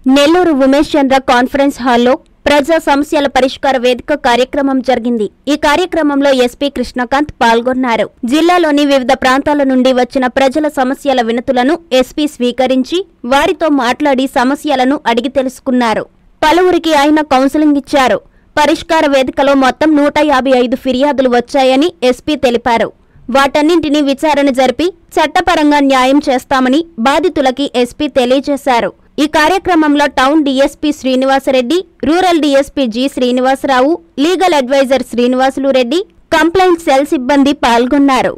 నెల్లూరు ఉమేష్ చంద్ర conference హాల్లో ప్రజా సమస్యల పరిష్కార వేదిక కార్యక్రమం జరిగింది ఈ కార్యక్రమంలో ఎస్పీ కృష్ణకాంత్ పాల్గొన్నారు జిల్లాలోని వివిధ ప్రాంతాల నుండి వచ్చిన ప్రజల సమస్యల వినతులను ఎస్పీ స్వీకరించి వారితో మాట్లాడి సమస్యలను అడిగి తెలుసుకున్నారు పలువురికి ఆయన కౌన్సిలింగ్ ఇచ్చారు పరిష్కార వేదికలో మొత్తం నూట యాభై ఐదు ఫిర్యాదులు వచ్చాయని ఎస్పీ తెలిపారు వాటన్నింటినీ విచారణ జరిపి చట్టపరంగా న్యాయం చేస్తామని బాధితులకి ఎస్పీ తెలియజేశారు ఈ కార్యక్రమంలో town DSP Srinivasareddy rural DSP G Srinivasarao legal advisor Srinivasulu Reddy complaint cell సిబ్బంది పాల్గొన్నారు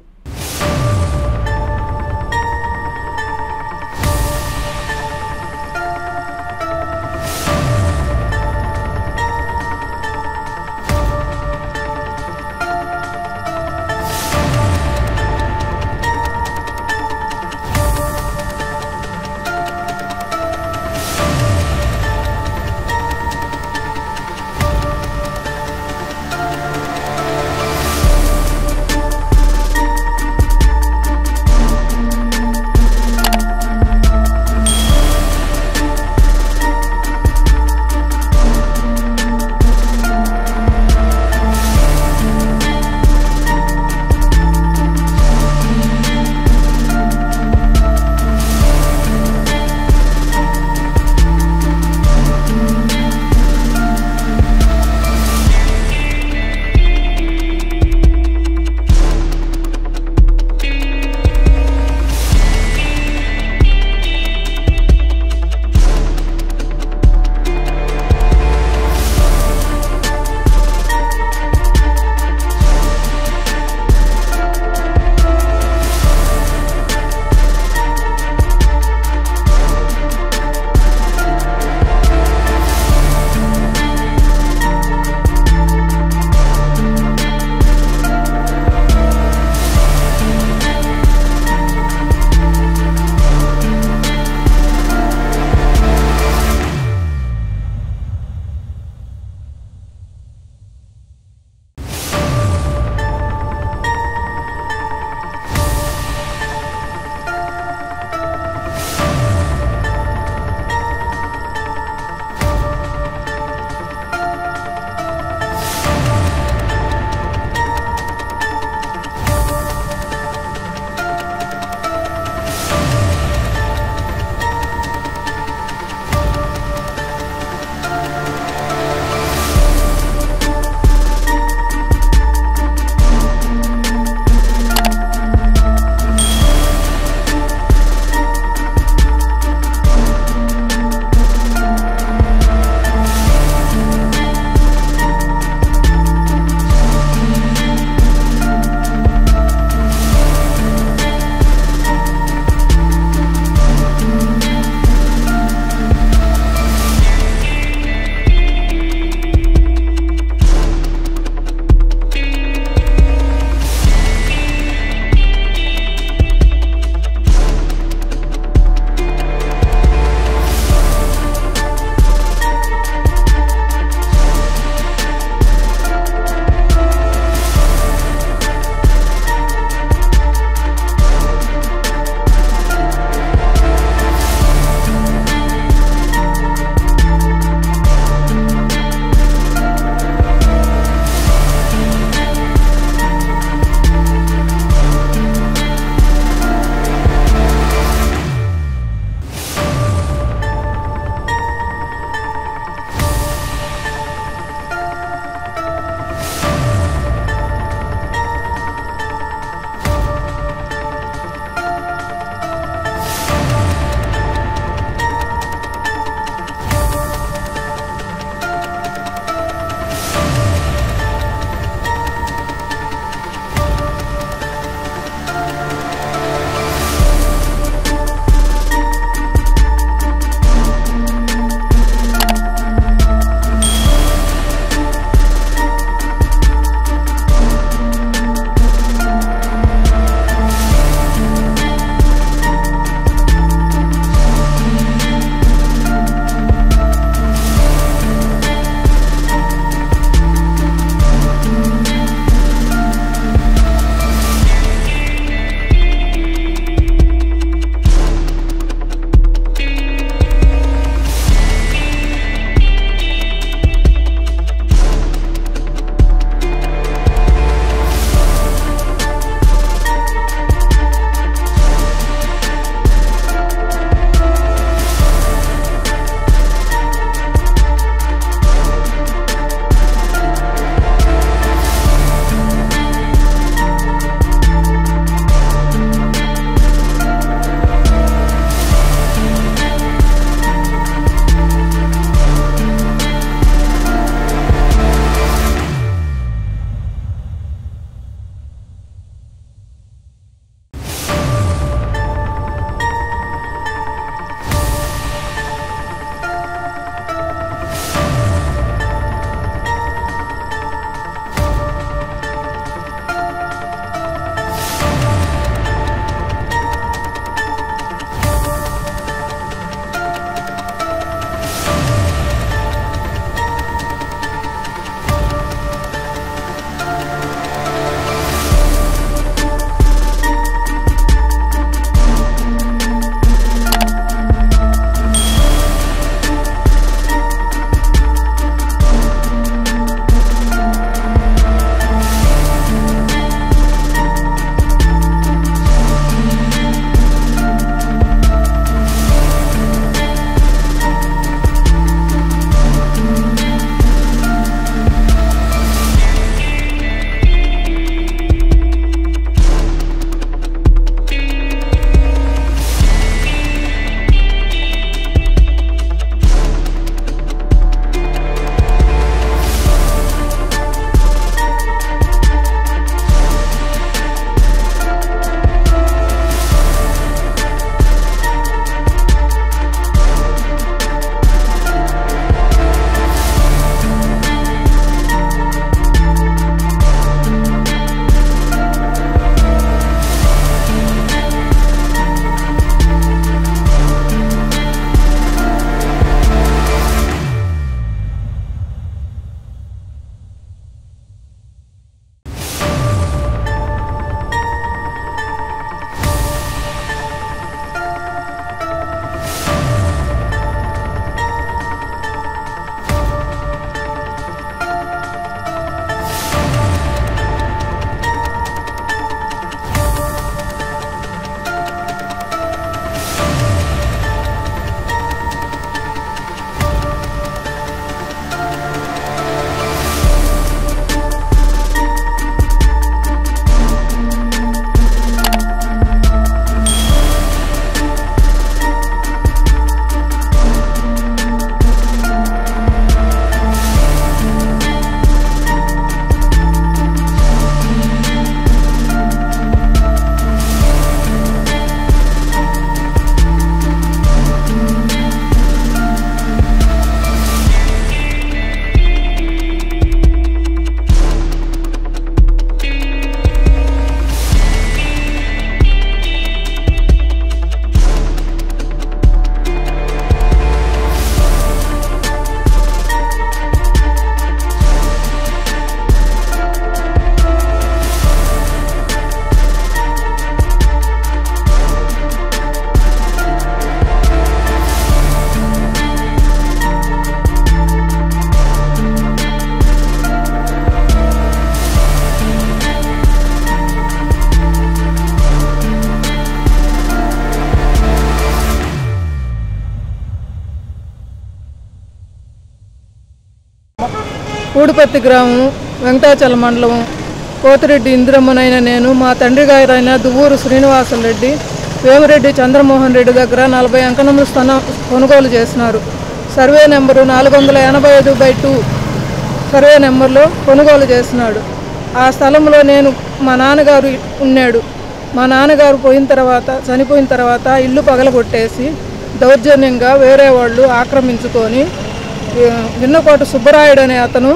కూడిపత్తి గ్రామం వెంకటాచల మండలం కోతిరెడ్డి ఇందిరమ్మనైన నేను మా తండ్రి గారైన దువ్వూరు శ్రీనివాసరెడ్డి వేమిరెడ్డి చంద్రమోహన్ రెడ్డి దగ్గర నలభై అంకణముల స్థలం కొనుగోలు చేసినారు సర్వే నెంబరు నాలుగు వందల ఎనభై ఐదు బై టూ సర్వే నెంబర్లో కొనుగోలు చేసినాడు ఆ స్థలంలో నేను మా నాన్నగారు ఉన్నాడు మా నాన్నగారు పోయిన తర్వాత చనిపోయిన తర్వాత ఇల్లు పగలగొట్టేసి దౌర్జన్యంగా వేరే వాళ్ళు ఆక్రమించుకొని ఆ, విన్నకోట సుబ్బరాయుడు అనే అతను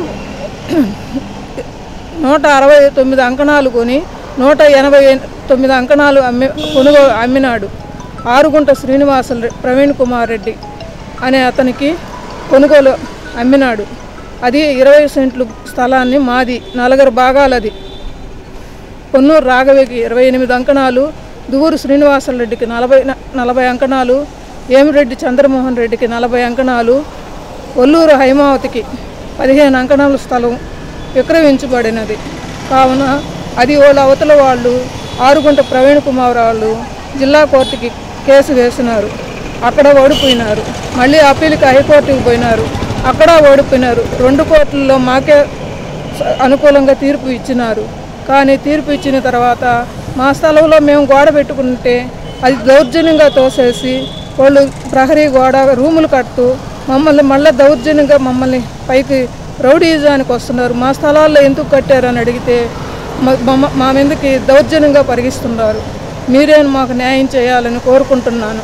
నూట అరవై తొమ్మిది అంకణాలు కొని నూట ఎనభై తొమ్మిది అంకణాలు అమ్మి కొనుగో అమ్మినాడు ఆరుగుంట శ్రీనివాసులు రె- ప్రవీణ్ కుమార్ రెడ్డి అనే అతనికి కొనుగోలు అమ్మినాడు అది ఇరవై సెంట్లు స్థలాన్ని మాది నలుగురు భాగాలది పొన్నూరు రాఘవికి ఇరవై ఎనిమిది అంకణాలు దువ్వూరు శ్రీనివాసరెడ్డికి నలభై నలభై అంకణాలు ఏమిరెడ్డి చంద్రమోహన్ రెడ్డికి నలభై అంకణాలు ఒల్లూరు హైమావతికి పదిహేను అంకణాల స్థలం విక్రయించబడినది కావున అది వాళ్ళ అవతల వాళ్ళు ఆరుగుంట ప్రవీణ్ కుమార్ వాళ్ళు జిల్లా కోర్టుకి కేసు వేసినారు అక్కడ ఓడిపోయినారు మళ్ళీ అప్పీల్కి హైకోర్టుకి పోయినారు అక్కడ ఓడిపోయినారు రెండు కోర్టుల్లో మాకే స- అనుకూలంగా తీర్పు ఇచ్చినారు కానీ తీర్పు ఇచ్చిన తర్వాత మా స్థలంలో మేము గోడ పెట్టుకుంటే అది దౌర్జన్యంగా తోసేసి వాళ్ళు ప్రహరీ గోడ రూములు కడుతూ మమ్మల్ని మళ్ళీ దౌర్జన్యంగా మమ్మల్ని పైకి రౌడీజానికి వస్తున్నారు మా స్థలాల్లో ఎందుకు కట్టారని అడిగితే మా- మమ్మ- మా మీదకి దౌర్జన్యంగా పరిగిస్తున్నారు మీరే మాకు న్యాయం చేయాలని కోరుకుంటున్నాను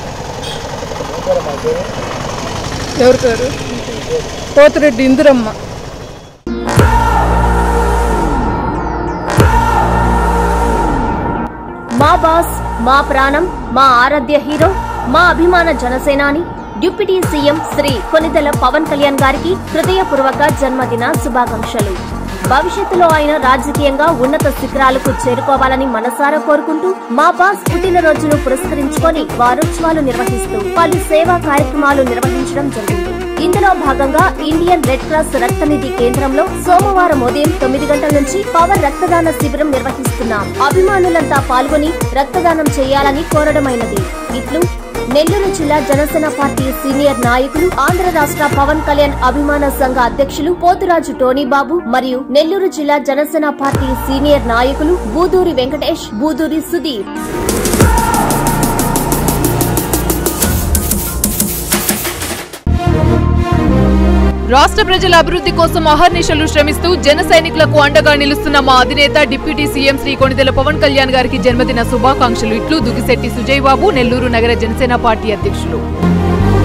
ఎవరి పేరు పోతిరెడ్డి ఇందిరమ్మ మా బాస్ మా ప్రాణం మా ఆరాధ్య హీరో మా అభిమాన జనసేనాని డిప్యూటీ సీఎం శ్రీ కొనిదెల పవన్ కళ్యాణ్ గారికి హృదయపూర్వక జన్మదిన శుభాకాంక్షలు భవిష్యత్తులో ఆయన రాజకీయంగా ఉన్నత శిఖరాలకు చేరుకోవాలని మనసారా కోరుకుంటూ మా బాస్ పుట్టినరోజును పురస్కరించుకొని వారోత్సవాలు నిర్వహిస్తూ పలు సేవా కార్యక్రమాలు నిర్వహించడం జరిగింది ఇందులో భాగంగా ఇండియన్ రెడ్ క్రాస్ రక్తనిధి కేంద్రంలో సోమవారం ఉదయం తొమ్మిది గంటల నుంచి పవర్ రక్తదాన శిబిరం నిర్వహిస్తున్నాం అభిమానులంతా పాల్గొని రక్తదానం చేయాలని కోరడమైనది ఇట్లు నెల్లూరు జిల్లా జనసేన పార్టీ సీనియర్ నాయకులు ఆంధ్ర రాష్ట్ర పవన్ కళ్యాణ్ అభిమాన సంఘ అధ్యక్షులు పోతురాజు టోనీ బాబు మరియు నెల్లూరు జిల్లా జనసేన పార్టీ సీనియర్ నాయకులు బూదూరి వెంకటేష్ బూదూరి సుధీర్ రాష్ట్ర ప్రజల అభివృద్ధి కోసం అహర్నిశలు శ్రమిస్తూ జన సైనికులకు అండగా నిలుస్తున్న మా అధినేత డిప్యూటీ సీఎం శ్రీ కొణిదెల పవన్ కళ్యాణ్ గారికి జన్మదిన శుభాకాంక్షలు ఇట్లు దుగిశెట్టి సుజయ్ బాబు నెల్లూరు నగర జనసేన పార్టీ అధ్యక్షులు